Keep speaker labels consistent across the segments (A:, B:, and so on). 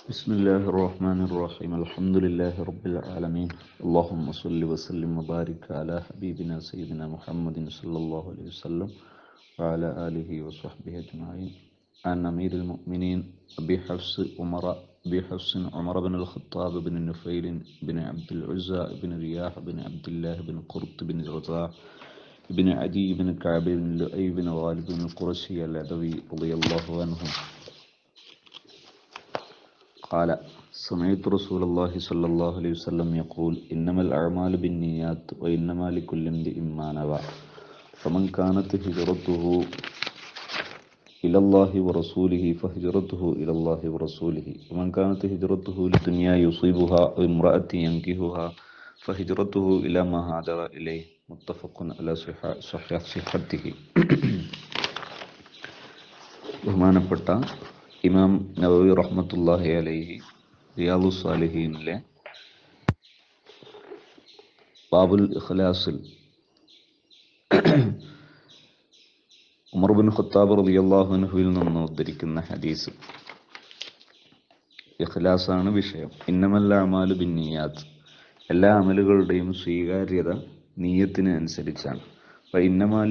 A: بسم الله الرحمن الرحيم الحمد لله رب العالمين اللهم صل وسلم وبارك على حبيبنا سيدنا محمد صلى الله عليه وسلم وعلى آله وصحبه أجمعين عن أمير المؤمنين أبي حفص عمر أبي حفص عمر بن الخطاب بن نفيل بن عبد العزى بن رياح بن عبد الله بن قرط بن رزاح بن عدي بن كعب بن لؤي بن غالب بن القرشي العدوي رضي الله عنهم قال سمعت رسول الله صلى الله عليه وسلم يقول إنما الأعمال بالنيات وإنما لكل امرئ ما نوى فمن كانت هجرته إلى الله ورسوله فهجرته إلى الله ورسوله ومن كانت هجرته لدنيا يصيبها أو امرأة ينكهها فهجرته إلى ما هاجر إليه متفق على صحة صحة صحته ബഹുമാനപ്പെട്ട ഇമാം നവവി റഹ്മത്തുല്ലാഹി അലൈഹി റിയാദു സാലിഹീനിലെ ബാബുൽ ഇഖ്ലാസിൽ ഉമർ ബിൻ ഖത്താബ് റളിയല്ലാഹു അൻഹുവിൽ നിന്ന് ഉദ്ധരിക്കുന്ന ഹദീസ് ഇഖ്ലാസാണ് വിഷയം ഇന്നമല്ല അമാലു ബിന്നിയാത്ത് എല്ലാ അമലുകളുടെയും സ്വീകാര്യത നീയത്തിന് അനുസരിച്ചാണ് അപ്പം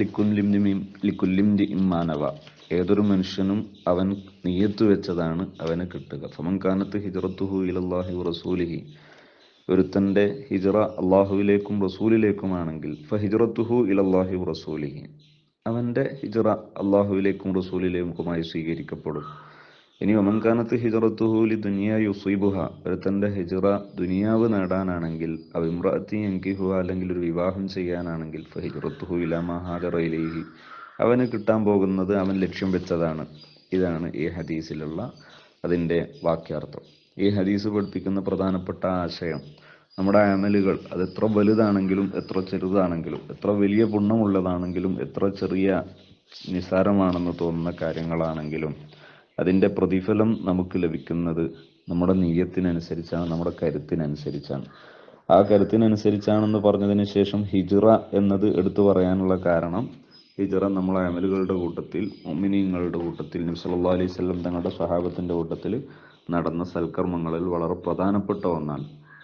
A: ഇന്നമാലിക്കുല്ലിം ഇമ്മാനവ ഏതൊരു മനുഷ്യനും അവൻ നീയത്ത് വെച്ചതാണ് അവന് കിട്ടുക ഫമൻ കാനത്ത് ഹിജറത്തുഹു ഇലല്ലാഹി റസൂലിഹി ഒരുത്തൻ്റെ ഹിജറ അള്ളാഹുവിലേക്കും റസൂലിലേക്കുമാണെങ്കിൽ ഫഹിജറത്തുഹു ഇലല്ലാഹി റസൂലിഹി അവൻ്റെ ഹിജറ അള്ളാഹുവിലേക്കും റസൂലിലേക്കുമായി സ്വീകരിക്കപ്പെടും ഇനി ഒമൻകാനത്ത് ഹിജറത്തുഹൂലി ദുനിയ യുസീബുഹ ഒരുത്തൻ്റെ ഹിജറ ദുനിയാവ് നേടാനാണെങ്കിൽ അവിമ്രത്തി എങ്കിഹുഹ അല്ലെങ്കിൽ ഒരു വിവാഹം ചെയ്യാനാണെങ്കിൽ ഫഹിജറത്തുഹു ഇലാമ ഹാജറയിലേഹി അവന് കിട്ടാൻ പോകുന്നത് അവൻ ലക്ഷ്യം വെച്ചതാണ് ഇതാണ് ഈ ഹദീസിലുള്ള അതിൻ്റെ വാക്യാർത്ഥം ഈ ഹദീസ് പഠിപ്പിക്കുന്ന പ്രധാനപ്പെട്ട ആശയം നമ്മുടെ അമലുകൾ അത് എത്ര വലുതാണെങ്കിലും എത്ര ചെറുതാണെങ്കിലും എത്ര വലിയ പുണ്യമുള്ളതാണെങ്കിലും എത്ര ചെറിയ നിസാരമാണെന്ന് തോന്നുന്ന കാര്യങ്ങളാണെങ്കിലും അതിൻ്റെ പ്രതിഫലം നമുക്ക് ലഭിക്കുന്നത് നമ്മുടെ നീയത്തിനനുസരിച്ചാണ് നമ്മുടെ കരുത്തിനനുസരിച്ചാണ് ആ കരുത്തിനനുസരിച്ചാണെന്ന് പറഞ്ഞതിന് ശേഷം ഹിജ്റ എന്നത് എടുത്തു പറയാനുള്ള കാരണം ഹിജറ നമ്മളെ അമലുകളുടെ കൂട്ടത്തിൽ ഒമിനിയങ്ങളുടെ കൂട്ടത്തിൽ നബ്സല്ലാ അലൈഹി സ്വലം തങ്ങളുടെ സ്വഹാബത്തിൻ്റെ കൂട്ടത്തിൽ നടന്ന സൽക്കർമ്മങ്ങളിൽ വളരെ പ്രധാനപ്പെട്ട ഒന്നാണ്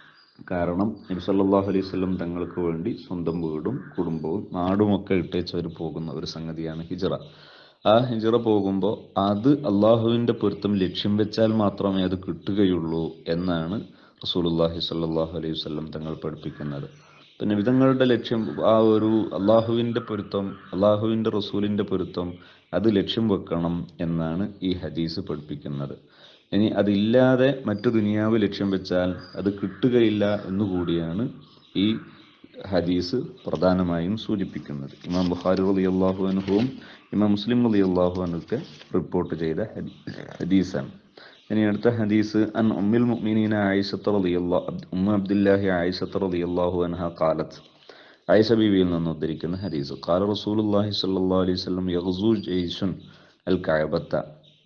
A: കാരണം നബ്സല്ലാഹു അലൈഹി സ്വലം തങ്ങൾക്ക് വേണ്ടി സ്വന്തം വീടും കുടുംബവും നാടുമൊക്കെ ഇട്ടേച്ചവർ പോകുന്ന ഒരു സംഗതിയാണ് ഹിജറ ആ ഹിജറ പോകുമ്പോൾ അത് അള്ളാഹുവിൻ്റെ പൊരുത്തം ലക്ഷ്യം വെച്ചാൽ മാത്രമേ അത് കിട്ടുകയുള്ളൂ എന്നാണ് റസൂലുല്ലാഹി സല്ലാഹു അലൈഹി വല്ലം തങ്ങൾ പഠിപ്പിക്കുന്നത് പിന്നെ വിധങ്ങളുടെ ലക്ഷ്യം ആ ഒരു അള്ളാഹുവിൻ്റെ പൊരുത്തം അള്ളാഹുവിൻ്റെ റസൂലിൻ്റെ പൊരുത്തം അത് ലക്ഷ്യം വെക്കണം എന്നാണ് ഈ ഹദീസ് പഠിപ്പിക്കുന്നത് ഇനി അതില്ലാതെ മറ്റു ദുനിയാവ് ലക്ഷ്യം വെച്ചാൽ അത് കിട്ടുകയില്ല എന്നുകൂടിയാണ് ഈ ഹദീസ് പ്രധാനമായും സൂചിപ്പിക്കുന്നത് ഇമാം ബുഖാരി റലി അള്ളാഹു അനുഭവം ഇമാം മുസ്ലിം റലി അള്ളാഹു അനുക്ക് റിപ്പോർട്ട് ചെയ്ത ഹദീസാണ് ഇനി അടുത്ത ഹദീസ് അൻ ഉമ്മിൽ മുഅ്മിനീന ആയിഷത്ത് റളിയല്ലാഹു ഉമ്മ അബ്ദുല്ലാഹി ആയിഷത്ത് റളിയല്ലാഹു അൻഹ ഖാലത്ത് ആയിഷ ബീവിയിൽ നിന്ന് ഉദ്ധരിക്കുന്ന ഹദീസ് ഖാല റസൂലുള്ളാഹി സ്വല്ലല്ലാഹു അലൈഹി വസല്ലം യഗ്സു ജയ്ഷുൻ അൽ കഅബത്ത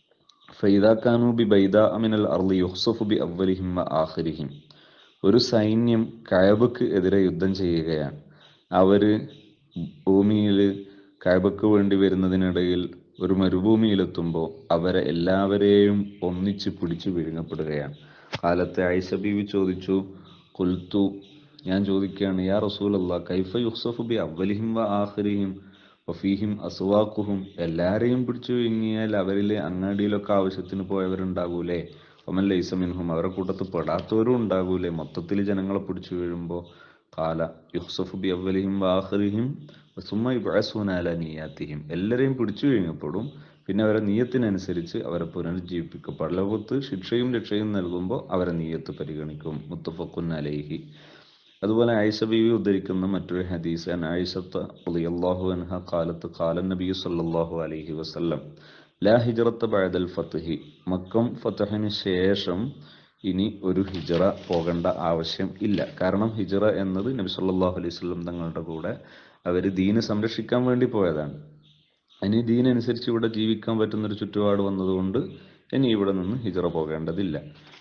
A: ഫൈദാ കാനു ബി ബൈദാ മിനൽ അർളി യുഖ്സഫു ബി അവ്വലിഹിം വ ആഖിരിഹിം ഒരു സൈന്യം കഅബക്ക് എതിരെ യുദ്ധം ചെയ്യുകയാണ് അവര് ഭൂമിയിൽ കഅബക്ക് വേണ്ടി വരുന്നതിനിടയിൽ ഒരു മരുഭൂമിയിലെത്തുമ്പോൾ അവരെ എല്ലാവരെയും ഒന്നിച്ച് പിടിച്ചു വിഴുങ്ങപ്പെടുകയാണ് കാലത്തെ ആയിഷ ബീവി ചോദിച്ചു കൊൽത്തു ഞാൻ ചോദിക്കുകയാണ് യാ റസൂലല്ല കൈഫ യുസഫ് ബി അവലിഹിം വ ആഖിരിഹിം വഫീഹിം അസുവാക്കുഹും എല്ലാരെയും പിടിച്ചു വിഴുങ്ങിയാൽ അവരിൽ അങ്ങാടിയിലൊക്കെ ആവശ്യത്തിന് പോയവരുണ്ടാകൂലേ ഒമൻ ലൈസമിൻഹും അവരുടെ കൂട്ടത്തിൽ പെടാത്തവരും ഉണ്ടാകൂലേ മൊത്തത്തിൽ ജനങ്ങളെ പിടിച്ചു വീഴുമ്പോൾ കാല യുഹ്സഫ് ബി അവലിഹിം വാഹറിഹിം സുമ്മ ഇബഅസൂനാല നീയാത്തിഹിം എല്ലാവരെയും പിടിച്ചു കഴിഞ്ഞപ്പെടും പിന്നെ അവരെ നീയത്തിനനുസരിച്ച് അവരെ പുനരുജ്ജീവിപ്പിക്കും പള്ളവത്ത് ശിക്ഷയും രക്ഷയും നൽകുമ്പോൾ അവരെ നീയത്ത് പരിഗണിക്കും മുത്തഫക്കുൻ അലൈഹി അതുപോലെ ആയിഷ ബീവി ഉദ്ധരിക്കുന്ന മറ്റൊരു ഹദീസ് ആയിഷത്ത് റളിയല്ലാഹു അൻഹ കാലത്ത് കാലൻ നബി സല്ലല്ലാഹു അലൈഹി വസല്ലം ലാ ഹിജറത്ത് ബഅദൽ ഫത്ഹി മക്കം ഫതഹിന് ശേഷം ഇനി ഒരു ഹിജറ പോകേണ്ട ആവശ്യം ഇല്ല കാരണം ഹിജറ എന്നത് നബി സല്ലല്ലാഹു അലൈഹി വസല്ലം തങ്ങളുടെ കൂടെ അവർ ദീന് സംരക്ഷിക്കാൻ വേണ്ടി പോയതാണ് ഇനി ദീനനുസരിച്ച് ഇവിടെ ജീവിക്കാൻ പറ്റുന്ന ഒരു ചുറ്റുപാട് വന്നതുകൊണ്ട് ഇനി ഇവിടെ നിന്ന് ഹിജറ പോകേണ്ടതില്ല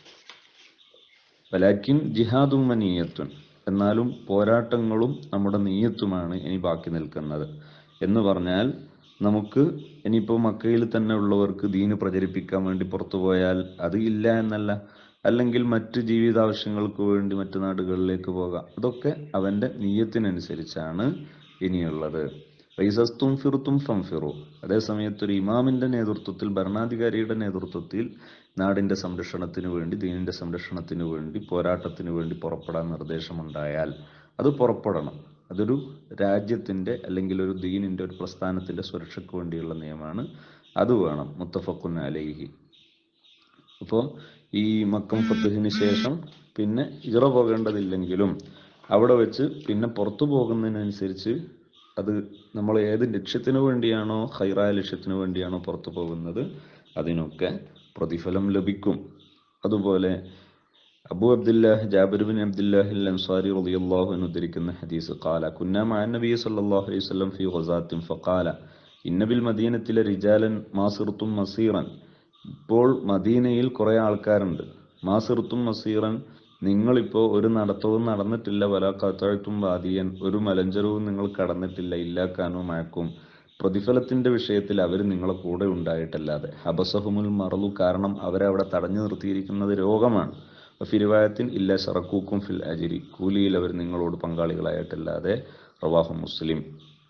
A: വലാക്കിൻ ജിഹാദും നീയത്തുൻ എന്നാലും പോരാട്ടങ്ങളും നമ്മുടെ നീയത്തുമാണ് ഇനി ബാക്കി നിൽക്കുന്നത് എന്ന് പറഞ്ഞാൽ നമുക്ക് ഇനിയിപ്പോൾ മക്കയിൽ തന്നെ ഉള്ളവർക്ക് ദീന് പ്രചരിപ്പിക്കാൻ വേണ്ടി പുറത്തു പോയാൽ അത് ഇല്ല എന്നല്ല അല്ലെങ്കിൽ മറ്റ് ജീവിതാവശ്യങ്ങൾക്ക് വേണ്ടി മറ്റു നാടുകളിലേക്ക് പോകാം അതൊക്കെ അവന്റെ നീയത്തിനനുസരിച്ചാണ് ഇനിയുള്ളത് റൈസസ്തും ഫിറുത്തും ഫംഫിറു അതേസമയത്ത് ഒരു ഇമാമിന്റെ നേതൃത്വത്തിൽ ഭരണാധികാരിയുടെ നേതൃത്വത്തിൽ നാടിന്റെ സംരക്ഷണത്തിന് വേണ്ടി ദീനിന്റെ സംരക്ഷണത്തിന് വേണ്ടി പോരാട്ടത്തിന് വേണ്ടി പുറപ്പെടാൻ നിർദ്ദേശമുണ്ടായാൽ അത് പുറപ്പെടണം അതൊരു രാജ്യത്തിന്റെ അല്ലെങ്കിൽ ഒരു ദീനിന്റെ ഒരു പ്രസ്ഥാനത്തിന്റെ സുരക്ഷയ്ക്ക് വേണ്ടിയുള്ള നിയമമാണ് അത് വേണം മുത്തഫക്കുൻ അലൈഹി അപ്പോൾ ഈ മക്കം ഫത്തുഹിന് ശേഷം പിന്നെ ഇറ പോകേണ്ടതില്ലെങ്കിലും അവിടെ വെച്ച് പിന്നെ പുറത്തു പോകുന്നതിനനുസരിച്ച് അത് നമ്മൾ ഏത് ലക്ഷ്യത്തിന് വേണ്ടിയാണോ ഹൈറായ ലക്ഷ്യത്തിന് വേണ്ടിയാണോ പുറത്തു പോകുന്നത് അതിനൊക്കെ പ്രതിഫലം ലഭിക്കും അതുപോലെ Abu Abdullah Jabir bin Abdullahi Ansari റളിയല്ലാഹു അൻഹു ഉദ്ധരിക്കുന്ന ഹദീസ് ഖാല കുന്ന മഅ നബി സല്ലല്ലാഹു അലൈഹി വസല്ലം ഫീ ഗസാത്തിൻ ഫഖാല ഇന്ന ബിൽ മദീനത്തിലെ റിജാലൻ മാസിർത്തും മസീറൻ ഇപ്പോൾ മദീനയിൽ കുറെ ആൾക്കാരുണ്ട് മാസിർത്തും മസീറൻ നിങ്ങളിപ്പോ ഒരു നടത്തവും നടന്നിട്ടില്ല വല കത്തഴത്തും വാദിയൻ ഒരു മലഞ്ചരവും നിങ്ങൾ കടന്നിട്ടില്ല ഇല്ലാക്കാനോ മഴക്കും പ്രതിഫലത്തിന്റെ വിഷയത്തിൽ അവർ നിങ്ങളെ കൂടെ ഉണ്ടായിട്ടല്ലാതെ ഹബസഹുമുൽ മറലു കാരണം അവരെ അവിടെ തടഞ്ഞു നിർത്തിയിരിക്കുന്നത് രോഗമാണ് ഫിരിവായത്തിൽ ഇല്ല ഷറക്കൂക്കും ഫിൽ അജിരി കൂലിയിൽ അവർ നിങ്ങളോട് പങ്കാളികളായിട്ടല്ലാതെ റവാഹു മുസ്ലിം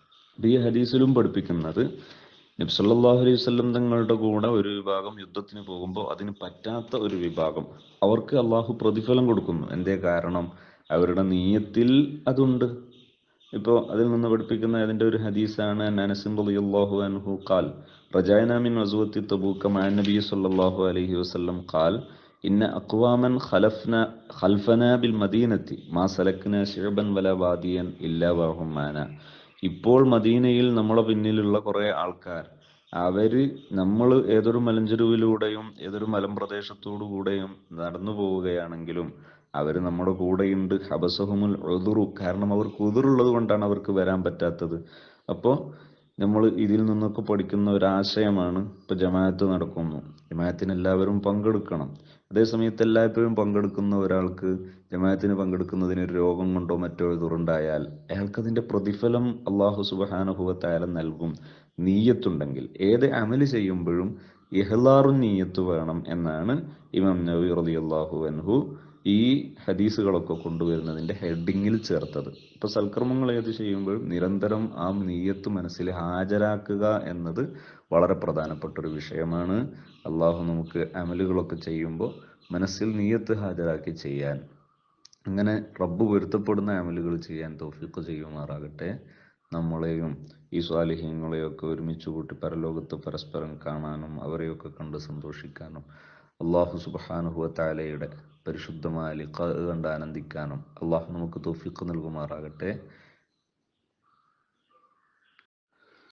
A: ഈ ഹദീസിലും പഠിപ്പിക്കുന്നത് നബി സല്ലല്ലാഹു അലൈഹി വസല്ലം തങ്ങളുടെ കൂടെ ഒരു വിഭാഗം യുദ്ധത്തിന് പോകുമ്പോൾ അതിന് പറ്റാത്ത ഒരു വിഭാഗം അവർക്ക് അള്ളാഹു പ്രതിഫലം കൊടുക്കുന്നു എന്തേ കാരണം അവരുടെ നീയത്തിൽ അതുണ്ട് ഇപ്പോൾ അതിൽ നിന്ന് പഠിപ്പിക്കുന്ന അതിന്റെ ഒരു ഹദീസാണ് അനസിം റളിയല്ലാഹു അൻഹു ഖാൽ റജായന മിൻ വസുവത്തി തബൂക മഅ നബി സല്ലല്ലാഹു അലൈഹി വസല്ലം ഖാൽ ഇന്ന അഖ്വാമൻ ഖലഫ്ന ഖൽഫന ബിൽ മദീനത്തി മാ സലക്ന ശിഅബൻ വല വാദിയൻ ഇല്ലാ വഹും മാന ഇപ്പോൾ മദീനയിൽ നമ്മളെ പിന്നിലുള്ള കുറെ ആൾക്കാർ അവര് നമ്മൾ ഏതൊരു മലഞ്ചെരുവിലൂടെയും ഏതൊരു മലമ്പ്രദേശത്തോടു കൂടെയും നടന്നു പോവുകയാണെങ്കിലും അവര് നമ്മുടെ കൂടെയുണ്ട് ഹബസഹുമുൽ ഉദുറു കാരണം അവർക്ക് ഉദുറുള്ളത് കൊണ്ടാണ് അവർക്ക് വരാൻ പറ്റാത്തത് അപ്പോൾ നമ്മൾ ഇതിൽ നിന്നൊക്കെ പഠിക്കുന്ന ഒരു ആശയമാണ് ഇപ്പൊ ജമാഅത്ത് നടക്കുന്നു ജമാഅത്തിന് എല്ലാവരും പങ്കെടുക്കണം അതേസമയത്ത് എല്ലായ്പ്പോഴും പങ്കെടുക്കുന്ന ഒരാൾക്ക് ജമാഅത്തിന് പങ്കെടുക്കുന്നതിന് ഒരു രോഗം കൊണ്ടോ മറ്റോ എതിറുണ്ടായാൽ അയാൾക്ക് അതിന്റെ പ്രതിഫലം അള്ളാഹു സുബഹാനുഭവത്തായാല നൽകും നീയത്തുണ്ടെങ്കിൽ ഏത് അമല് ചെയ്യുമ്പോഴും ഇഹ്ലാറു നീയത്ത് വേണം എന്നാണ് ഇമാം നബി റളിയല്ലാഹു അൻഹു ഈ ഹദീസുകളൊക്കെ കൊണ്ടുവരുന്നതിന്റെ ഹെഡിങ്ങിൽ ചേർത്തത് ഇപ്പൊ സൽക്കർമ്മങ്ങൾ ഏത് ചെയ്യുമ്പോഴും നിരന്തരം ആ നീയത്ത് മനസ്സിൽ ഹാജരാക്കുക എന്നത് വളരെ പ്രധാനപ്പെട്ട ഒരു വിഷയമാണ് അള്ളാഹു നമുക്ക് അമലുകളൊക്കെ ചെയ്യുമ്പോൾ മനസ്സിൽ നീയത്ത് ഹാജരാക്കി ചെയ്യാൻ അങ്ങനെ റബ്ബ് പൊരുത്തപ്പെടുന്ന അമലുകൾ ചെയ്യാൻ തൗഫീഖ് ചെയ്യുമാറാകട്ടെ നമ്മളെയും ഈ സ്വാലിഹ്യങ്ങളെയൊക്കെ ഒരുമിച്ച് കൂട്ടി പരലോകത്ത് പരസ്പരം കാണാനും അവരെയൊക്കെ കണ്ട് സന്തോഷിക്കാനും അള്ളാഹു സുബാനുഹുവ താലയുടെ പരിശുദ്ധമായ ലിഖ കണ്ട് ആനന്ദിക്കാനും അള്ളാഹു നമുക്ക് തൗഫീഖ് നൽകുമാറാകട്ടെ